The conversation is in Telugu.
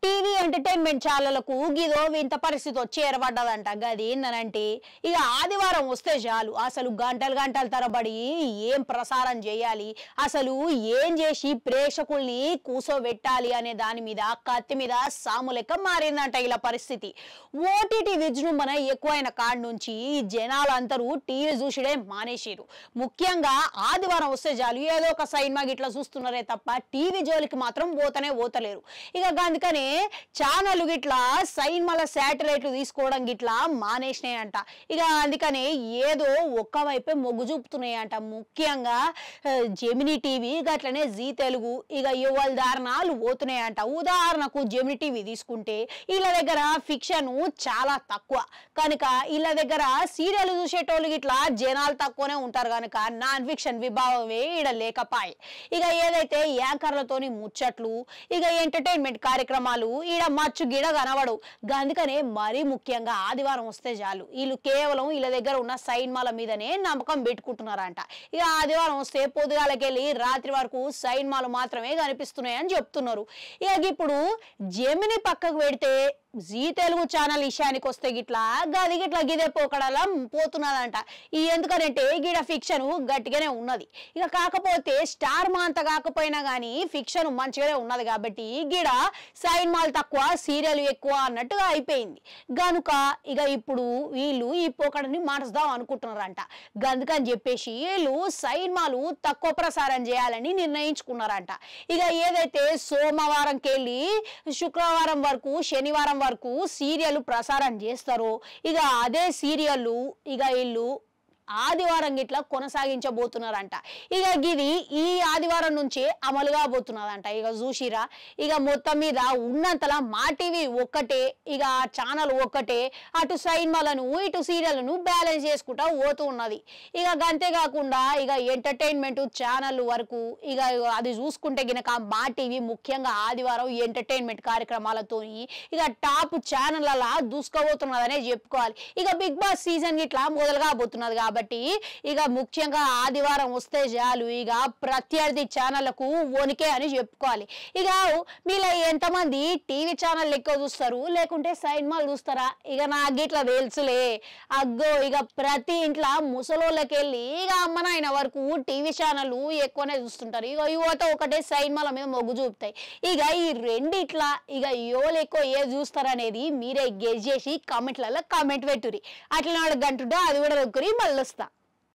టీవీ ఎంటర్టైన్మెంట్ ఛానళ్లకు గిదో ఇంత పరిస్థితి వచ్చి ఏర్పడ్డదంట గది ఏందనంటే ఇక ఆదివారం వస్తే చాలు అసలు గంటలు గంటల తరబడి ఏం ప్రసారం చేయాలి అసలు ఏం చేసి ప్రేక్షకుల్ని కూసోబెట్టాలి అనే దాని మీద కత్తి మీద సాము లెక్క మారిందంట ఇలా పరిస్థితి ఓటీటీ విజృంభణ ఎక్కువైన కాడి నుంచి జనాలందరూ టీవీ చూసిడే మానేసిరు ముఖ్యంగా ఆదివారం వస్తే చాలు ఏదో ఒక సినిమా గిట్లా చూస్తున్నారే తప్ప టీవీ జోలికి మాత్రం పోతనే పోతలేరు ఇక అందుకనే ఛానల్ గిట్లా సైన్మల శాటిలైట్లు తీసుకోవడం గిట్లా మానేసినాయంట ఇక అందుకనే ఏదో ఒక్క వైపే మొగ్గు చూపుతున్నాయంట ముఖ్యంగా ఆ, జెమినీ టీవీ గట్లనే జీ తెలుగు ఇక యువల దారుణాలు పోతున్నాయంట ఉదాహరణకు జెమినీ టీవీ తీసుకుంటే వీళ్ళ దగ్గర ఫిక్షన్ చాలా తక్కువ కనుక వీళ్ళ దగ్గర సీరియల్ చూసేటోళ్ళు గిట్లా జనాలు తక్కువనే ఉంటారు కనుక నాన్ ఫిక్షన్ విభాగమే ఈడ లేకపాయే ఇక ఏదైతే యాంకర్లతోని ముచ్చట్లు ఇక ఎంటర్టైన్మెంట్ కార్యక్రమాలు ఈడ మచ్చు గిడ కనబడు అందుకనే మరీ ముఖ్యంగా ఆదివారం వస్తే చాలు వీళ్ళు కేవలం వీళ్ళ దగ్గర ఉన్న సైన్మాల మీదనే నమ్మకం పెట్టుకుంటున్నారంట ఇక ఆదివారం వస్తే పొద్దుగాలకెళ్ళి రాత్రి వరకు సైన్మాలు మాత్రమే కనిపిస్తున్నాయని చెప్తున్నారు ఇక ఇప్పుడు జమిని పక్కకు పెడితే జీ తెలుగు ఛానల్ విషయానికి వస్తే గిట్లా గది గిట్లా గిదే పోకడలా పోతున్నదంట ఈ ఎందుకనంటే గిడ ఫిక్షన్ గట్టిగానే ఉన్నది ఇక కాకపోతే స్టార్ మా అంత కాకపోయినా గానీ ఫిక్షన్ మంచిగానే ఉన్నది కాబట్టి గిడ సైన్ మాల్ తక్కువ సీరియల్ ఎక్కువ అన్నట్టుగా అయిపోయింది గనుక ఇక ఇప్పుడు వీళ్ళు ఈ పోకడని మార్చుదాం అనుకుంటున్నారంట గందుకని చెప్పేసి వీళ్ళు సైన్ మాలు తక్కువ ప్రసారం చేయాలని నిర్ణయించుకున్నారంట ఇక ఏదైతే సోమవారంకి వెళ్ళి శుక్రవారం వరకు శనివారం వరకు సీరియల్ ప్రసారం చేస్తారో ఇక అదే సీరియల్ ఇక వీళ్ళు ఆదివారం గిట్లా కొనసాగించబోతున్నారంట ఇక గిది ఈ ఆదివారం నుంచే అమలుగా పోతున్నదంట ఇక చూసిరా ఇక మొత్తం మీద ఉన్నంతలా మా టీవీ ఒక్కటే ఇక ఆ ఛానల్ ఒక్కటే అటు సైన్మాలను ఇటు సీరియల్ను బ్యాలెన్స్ చేసుకుంటా పోతూ ఉన్నది ఇక అంతేకాకుండా ఇక ఎంటర్టైన్మెంట్ ఛానల్ వరకు ఇక అది చూసుకుంటే గినక మా టీవీ ముఖ్యంగా ఆదివారం ఎంటర్టైన్మెంట్ కార్యక్రమాలతోని ఇక టాప్ ఛానళ్ళలా దూసుకోబోతున్నదనే చెప్పుకోవాలి ఇక బిగ్ బాస్ సీజన్ ఇట్లా మొదలుగా పోతున్నది కాబట్టి ఇక ముఖ్యంగా ఆదివారం వస్తే చాలు ఇక ప్రత్యర్థి ఛానళ్లకు వణికే అని చెప్పుకోవాలి ఇక మీలో ఎంతమంది టీవీ ఛానల్ ఎక్కువ చూస్తారు లేకుంటే సైన్మాలు చూస్తారా ఇక నాకు ఇట్లా తెలుసులే అగ్గో ఇక ప్రతి ఇంట్లో ముసలోళ్ళకి వెళ్ళి ఇక అమ్మ నాయన వరకు టీవీ ఛానల్ ఎక్కువనే చూస్తుంటారు ఇక యువత ఒకటే సైన్మాల మీద మొగ్గు చూపుతాయి ఇక ఈ రెండిట్లా ఇక యువలు ఎక్కువ ఏది చూస్తారనేది మీరే గెస్ చేసి కామెంట్లలో కామెంట్ పెట్టురి అట్లా నాడు గంటుంటే అది కూడా దొక్కురి మళ్ళీ వస్తా